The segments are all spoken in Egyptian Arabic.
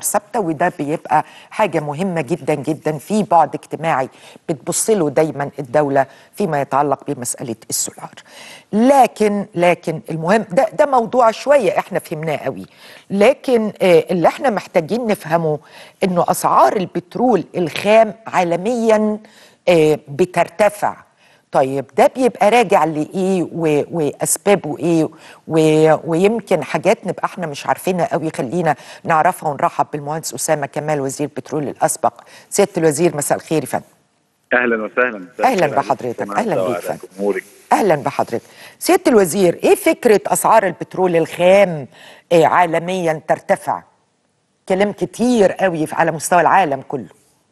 ثابته وده بيبقى حاجه مهمه جدا جدا في بعد اجتماعي بتبص له دايما الدوله فيما يتعلق بمساله السولار لكن لكن المهم ده ده موضوع شويه احنا فهمناه قوي لكن آه اللي احنا محتاجين نفهمه انه اسعار البترول الخام عالميا آه بترتفع طيب ده بيبقى راجع لايه و... واسبابه ايه و... ويمكن حاجات نبقى احنا مش عارفينها قوي خلينا نعرفها ونرحب بالمهندس اسامه كمال وزير البترول الاسبق سياده الوزير مساء الخير يا فندم اهلا وسهلا اهلا بحضرتك اهلا بيك فندم اهلا بحضرتك سياده الوزير ايه فكره اسعار البترول الخام إيه عالميا ترتفع كلام كتير قوي على مستوى العالم كله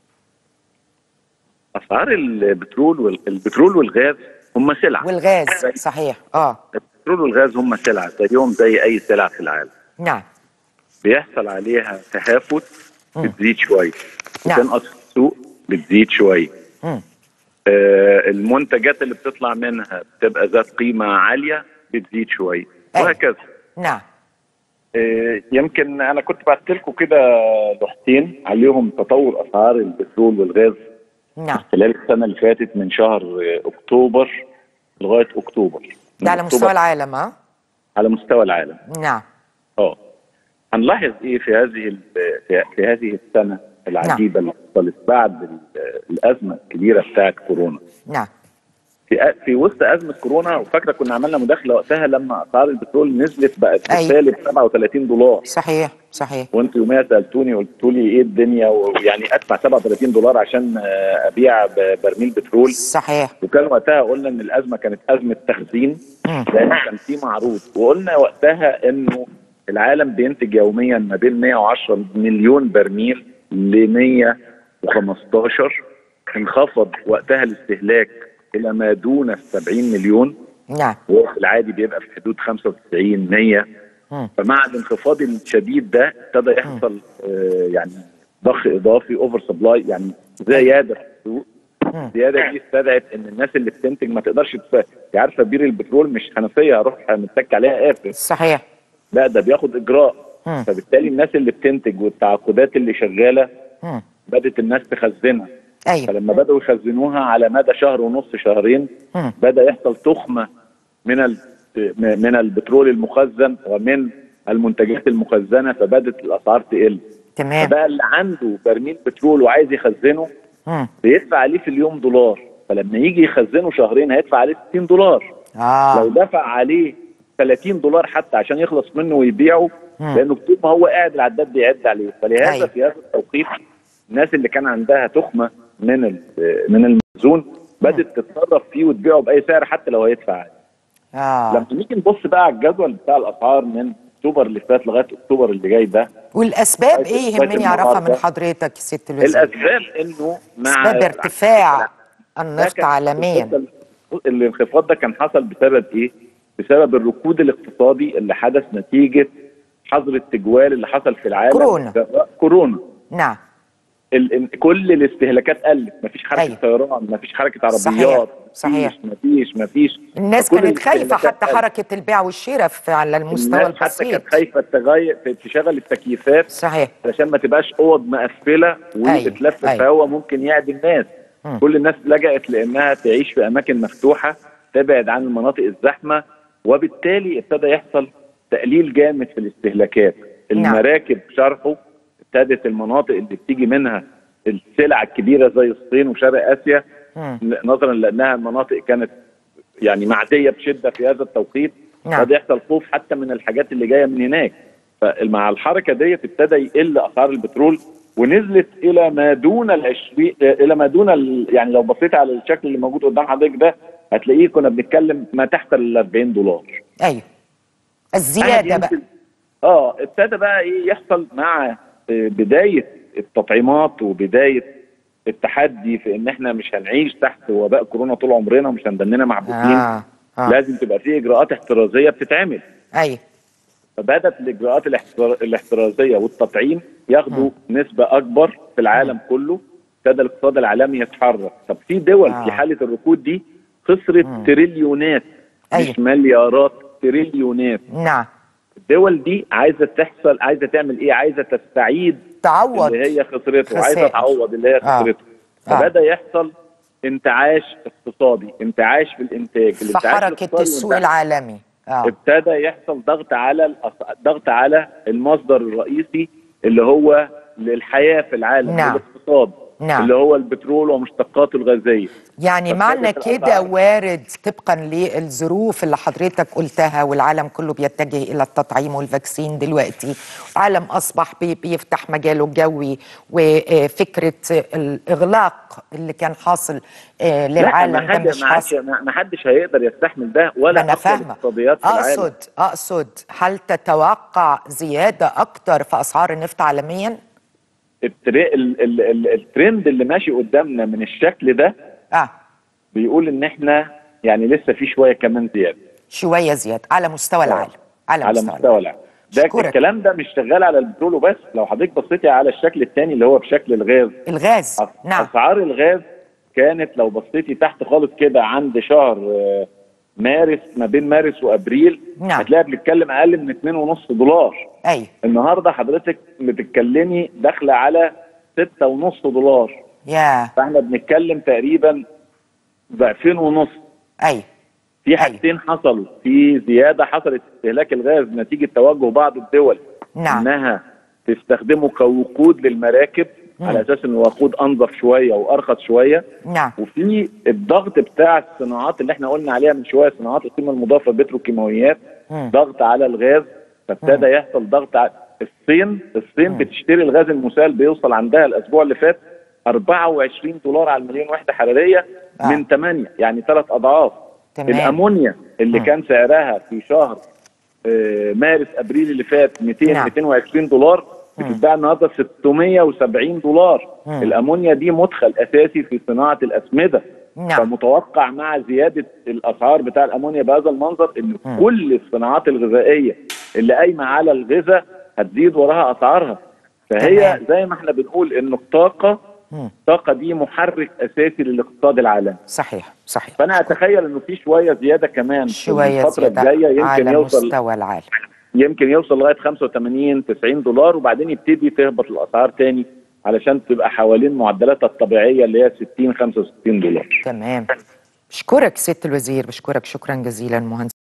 اسعار البترول والبترول والغاز هم سلعه والغاز صحيح اه البترول والغاز هم سلعه زيهم زي اي سلعه في العالم نعم بيحصل عليها تهافت بتزيد شويه نعم. وتنقص في السوق بتزيد شويه مم. آه المنتجات اللي بتطلع منها بتبقى ذات قيمه عاليه بتزيد شويه أيوة. وهكذا نعم آه، يمكن انا كنت بعت لكم كده لوحتين عليهم تطور اسعار البترول والغاز نعم خلال السنه اللي فاتت من شهر آه، اكتوبر لغايه اكتوبر ده على من مستوى أكتوبر العالم اه على مستوى العالم نعم اه هنلاحظ ايه في هذه ال- في, في هذه السنه العجيبه اللي حصلت بعد ال- الازمه الكبيره بتاعت كورونا نعم في في وسط ازمه كورونا وفاكره كنا عملنا مداخله وقتها لما اسعار البترول نزلت بقت أيوة. سالب 37 دولار صحيح صحيح وانتوا يوميها سالتوني قلتوا لي ايه الدنيا ويعني ادفع 37 دولار عشان آه، ابيع ب- برميل بترول صحيح وكان وقتها قلنا ان الازمه كانت ازمه تخزين مم. لان كان في معروض وقلنا وقتها انه العالم بينتج يوميا ما بين 110 مليون برميل ل 115 انخفض وقتها الاستهلاك الى ما دون ال 70 مليون نعم وهو في العادي بيبقى في حدود 95 100 مم. فمع الانخفاض الشديد ده ابتدى يحصل آه يعني ضخ اضافي اوفر سبلاي يعني زياده في السوق مم. الزياده دي استدعت ان الناس اللي بتنتج ما تقدرش تف... انت عارفه بير البترول مش حنفيه هروح متك عليها قافل صحيح لا ده بياخد اجراء مم. فبالتالي الناس اللي بتنتج والتعاقدات اللي شغاله مم. بدات الناس تخزنها ايوه فلما بداوا يخزنوها على مدى شهر ونص شهرين مم. بدا يحصل تخمه من ال... من البترول المخزن ومن المنتجات المخزنه فبدات الاسعار تقل تمام فبقى اللي عنده برميل بترول وعايز يخزنه مم. بيدفع عليه في اليوم دولار فلما يجي يخزنه شهرين هيدفع عليه 60 دولار لو اه دفع عليه 30 دولار حتى عشان يخلص منه ويبيعه مم. لانه طول ما هو قاعد العداد بيعد عليه فلهذا أيوة. في هذا التوقيت الناس اللي كان عندها تخمه من ال- من المخزون بدات تتصرف فيه وتبيعه باي سعر حتى لو هيدفع عليه اه لما نيجي نبص بقى على الجدول بتاع الاسعار من اكتوبر اللي فات لغايه اكتوبر اللي جاي ده والاسباب لغاية- ايه لغاية يهمني اعرفها من النهاردة. حضرتك يا ست الوزير الاسباب انه مع اسباب ارتفاع النفط كان- عالميا الانخفاض ده كان حصل بسبب ايه؟ بسبب الركود الاقتصادي اللي حدث نتيجه حظر التجوال اللي حصل في العالم كورونا. كورونا نعم ال- ال- كل الاستهلاكات قلت مفيش حركه أيوة. طيران مفيش حركه صحيح، عربيات صحيح. مفيش مفيش مفيش الناس فكل كانت خايفه الاستهلاكات حتى قلت. حركه البيع والشراء في- على المستوى الناس حتى البسيط كانت خايفه تغير تشغل التكييفات صحيح علشان ما تبقاش اوض مقفله وتتلف أيوة. في هواء ممكن يعدي الناس مم. كل الناس لجأت لانها تعيش في اماكن مفتوحه تبعد عن المناطق الزحمه وبالتالي ابتدى يحصل تقليل جامد في الاستهلاكات نعم. المراكب شرحه ابتدت المناطق اللي بتيجي منها السلع الكبيره زي الصين وشرق اسيا مم. نظرا لانها مناطق كانت يعني معديه بشده في هذا التوقيت نعم. بدا يحصل خوف حتى من الحاجات اللي جايه من هناك فمع الحركه ديت ابتدى يقل اسعار البترول ونزلت الى ما دون العشرين الى ما دون ال... يعني لو بصيت على الشكل اللي موجود قدام حضرتك ده هتلاقيه كنا بنتكلم ما تحت ال 40 دولار ايوه الزياده بقى اه ابتدى بقى ايه يحصل مع آه، بدايه التطعيمات وبدايه التحدي في ان احنا مش هنعيش تحت وباء كورونا طول عمرنا ومش هندننا محبوسين اه اه لازم تبقى في اجراءات احترازيه بتتعمل ايوه فبدات الاجراءات الاحترا- الاحترازيه والتطعيم ياخدوا نسبه اكبر في العالم كله ابتدى الاقتصاد العالمي يتحرك طب في دول آه. في حاله الركود دي خسرت تريليونات أيوة. مش مليارات تريليونات نعم الدول دي عايزه تحصل عايزه تعمل ايه عايزه تستعيد تعوض اللي هي خسرته وعايزه خسائر. تعوض اللي هي آه. خسرته آه. فبدا يحصل انتعاش اقتصادي انتعاش في الانتاج في الانتعاش حركه الاقتصادي السوق والانتعاش- العالمي اه ابتدى يحصل ضغط على الأص- ضغط على المصدر الرئيسي اللي هو للحياه في العالم نعم. والاقتصاد نعم. اللي هو البترول ومشتقاته الغازيه يعني فابتدت معنى كده الأسعار- وارد طبقا للظروف اللي حضرتك قلتها والعالم كله بيتجه الى التطعيم والفاكسين دلوقتي العالم اصبح بي- بيفتح مجاله الجوي وفكره الاغلاق اللي كان حاصل آه، للعالم لا ده ما حد مش ما عادش- حاصل ما ما حدش هيقدر يستحمل ده ما ولا انا أقوى فاهمه الاقتصاديات في العالم اقصد اقصد هل تتوقع زياده اكتر في اسعار النفط عالميا؟ التري... ال... ال... ال... الترند اللي ماشي قدامنا من الشكل ده اه بيقول ان احنا يعني لسه في شويه كمان زياده شويه زياده على مستوى العالم على, على مستوى, مستوى العالم ده أشكرك. الكلام ده مش شغال على البترول وبس لو حضرتك بصيتي على الشكل الثاني اللي هو بشكل الغاز الغاز أس- نعم اسعار الغاز كانت لو بصيتي تحت خالص كده عند شهر آه، مارس ما بين مارس وابريل نعم. هتلاقي بنتكلم اقل من 2.5 دولار ايوه النهارده حضرتك بتتكلمي داخله على 6.5 دولار يا فاحنا بنتكلم تقريبا ضعفين ونص ايوه في حاجتين حصلوا في زياده حصلت في استهلاك الغاز نتيجه توجه بعض الدول نعم. انها تستخدمه كوقود للمراكب على اساس انه وقود انظف شويه وارخص شويه نعم وفي الضغط بتاع الصناعات اللي احنا قلنا عليها من شويه صناعات القيمه المضافه البتروكيماويات مم. ضغط على الغاز فابتدى يحصل ضغط على الصين الصين بتشتري الغاز المسال بيوصل عندها الاسبوع اللي فات 24 دولار على المليون وحده حراريه آه. من 8 يعني ثلاث اضعاف تمام. الامونيا اللي كان سعرها في شهر آه، مارس ابريل اللي فات 200 نعم. 220 دولار بتتباع النهارده 670 دولار مم. الامونيا دي مدخل اساسي في صناعه الاسمده نعم. فمتوقع مع زياده الاسعار بتاع الامونيا بهذا المنظر ان مم. كل الصناعات الغذائيه اللي قايمه على الغذاء هتزيد وراها اسعارها فهي تمام. زي ما احنا بنقول ان الطاقه مم. الطاقه دي محرك اساسي للاقتصاد العالمي صحيح صحيح فانا اتخيل انه في شويه زياده كمان في شويه الفتره زياده الجايه يمكن على يوصل مستوى العالم يمكن يوصل لغايه 85 90 دولار وبعدين يبتدي تهبط الاسعار تاني علشان تبقى حوالين معدلاتها الطبيعيه اللي هي 60 65 دولار تمام بشكرك سياده الوزير بشكرك شكرا جزيلا مهندس